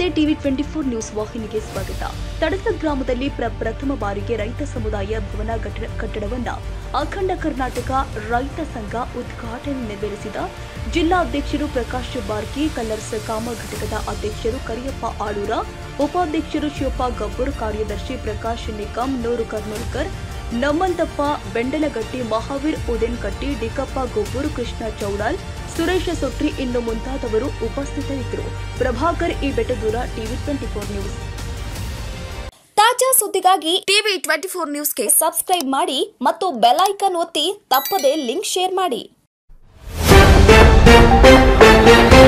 ನಮಸ್ತೆ TV twenty four news ವಾಹಿನಿಗೆ ಸ್ವಾಗತ ತಡಸ ಗ್ರಾಮದಲ್ಲಿ ಪ್ರಪ್ರಥಮ ಬಾರಿಗೆ ರೈತ ಸಮುದಾಯ ಭವನ ಕಟ್ಟಡ ಕಟ್ಟಡವನ್ನ ಅಖಂಡ ಕರ್ನಾಟಕ ರೈತ ಸಂಘ ಉದ್ಘಾಟನೆ ನೆರವೇರಿಸಿದ ಜಿಲ್ಲಾ ಅಧ್ಯಕ್ಷರು ಪ್ರಕಾಶ್ ಬಾರ್ಕಿ ಕಲ್ಲರ್ಸ್ ಕಾಮ ಘಟಕದ ಅಧ್ಯಕ್ಷರು ಕರಿಯಪ್ಪ ಆಳೂರ ಉಪಾಧ್ಯಕ್ಷರು ಶಿವಪ್ಪ ಗಬ್ಬೂರ್ ಕಾರ್ಯದರ್ಶಿ ಪ್ರಕಾಶ್ ನಿಕಂ ನೂರು ಕರ್ನೂಲ್ಕರ್ ನಮ್ಮಂತಪ್ಪ ಬೆಂಡಲಗಟ್ಟಿ ಮಹಾವೀರ್ ಉದೇನ್ಕಟ್ಟಿ ಡಿಕಪ್ಪ ಗೊಬ್ಬೂರು ಕೃಷ್ಣ ಚೌಡಾಲ್ ಸುರೇಶ ಸೊಟ್ರಿ ಇನ್ನು ಮುಂತಾದವರು ಉಪಸ್ಥಿತರಿದ್ದರು ಪ್ರಭಾಕರ್ ಈ Bettadura TV twenty four news ತಾಜಾ ಸುದ್ದಿಗಾಗಿ ಟಿವಿ ಟ್ವೆಂಟಿ ಫೋರ್ ನ್ಯೂಸ್ಗೆ ಸಬ್ಸ್ಕ್ರೈಬ್ ಮಾಡಿ ಮತ್ತು ಬೆಲ್ ಐಕಾನ್ ಒತ್ತಿ ತಪ್ಪದೇ ಲಿಂಕ್ ಶೇರ್ ಮಾಡಿ